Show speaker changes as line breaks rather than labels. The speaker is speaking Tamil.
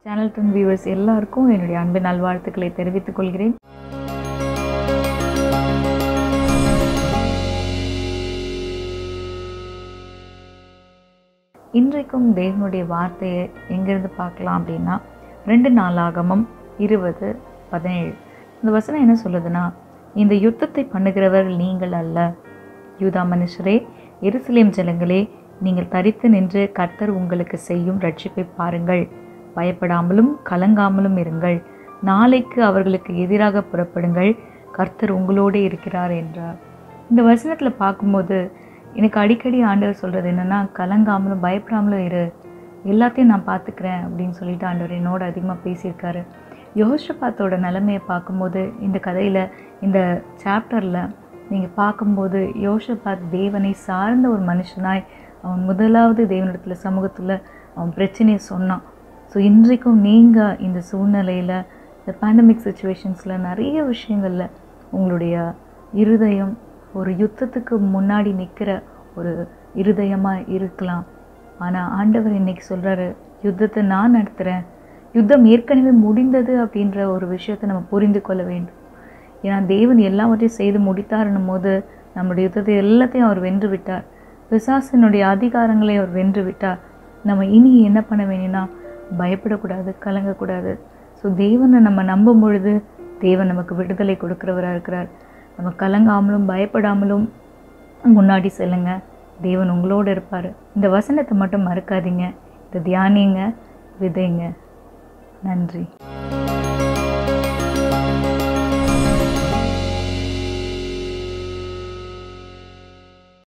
சேனல் டென் வியூவர்ஸ் எல்லாருக்கும் என்னுடைய அன்பு நல்வாழ்த்துக்களை தெரிவித்துக் கொள்கிறேன் இன்றைக்கும் தேவனுடைய வார்த்தையை எங்கிருந்து பார்க்கலாம் அப்படின்னா ரெண்டு நாளாகமும் இருபது பதினேழு இந்த வசனம் என்ன சொல்லுதுன்னா இந்த யுத்தத்தை பண்ணுகிறவர்கள் நீங்கள் அல்ல யூதா மனுஷரே எருசலேம் ஜனங்களே நீங்கள் தரித்து நின்று கர்த்தர் உங்களுக்கு செய்யும் ரட்சிப்பை பாருங்கள் பயப்படாமலும் கலங்காமலும் இருங்கள் நாளைக்கு அவர்களுக்கு எதிராக புறப்படுங்கள் கர்த்தர் உங்களோடே இருக்கிறார் என்றார் இந்த வசனத்தில் பார்க்கும்போது எனக்கு அடிக்கடி ஆண்டவர் சொல்கிறது என்னென்னா கலங்காமலும் பயப்படாமலும் இரு எல்லாத்தையும் நான் பார்த்துக்கிறேன் அப்படின்னு சொல்லிட்டு ஆண்டவர் என்னோட அதிகமாக பேசியிருக்காரு யோஷபாத்தோட நிலைமையை பார்க்கும்போது இந்த கதையில் இந்த சாப்டரில் நீங்கள் பார்க்கும்போது யோஷபாத் தேவனை சார்ந்த ஒரு மனுஷனாய் அவன் முதலாவது தேவனிடத்தில் சமூகத்தில் அவன் பிரச்சனையை சொன்னான் ஸோ இன்றைக்கும் நீங்கள் இந்த சூழ்நிலையில் இந்த பேண்டமிக் சுச்சுவேஷன்ஸில் நிறைய விஷயங்களில் உங்களுடைய இருதயம் ஒரு யுத்தத்துக்கு முன்னாடி நிற்கிற ஒரு இருதயமாக இருக்கலாம் ஆனால் ஆண்டவர் இன்னைக்கு சொல்கிறாரு யுத்தத்தை நான் நடத்துகிறேன் யுத்தம் ஏற்கனவே முடிந்தது அப்படின்ற ஒரு விஷயத்தை நம்ம புரிந்து கொள்ள வேண்டும் ஏன்னா தேவன் எல்லாவற்றையும் செய்து முடித்தாருன்னும் போது நம்முடைய யுத்தத்தை எல்லாத்தையும் அவர் வென்று விட்டார் பிசாசினுடைய அதிகாரங்களை அவர் வென்று விட்டார் நம்ம இனி என்ன பண்ண வேணும்னா பயப்படக்கூடாது கலங்கக்கூடாது ஸோ தேவனை நம்ம நம்பும் பொழுது தேவன் நமக்கு விடுதலை கொடுக்குறவராக இருக்கிறார் நம்ம கலங்காமலும் பயப்படாமலும் முன்னாடி செல்லுங்க தேவன் உங்களோடு இருப்பார் இந்த வசனத்தை மட்டும் மறக்காதீங்க இதை தியானிங்க விதைங்க நன்றி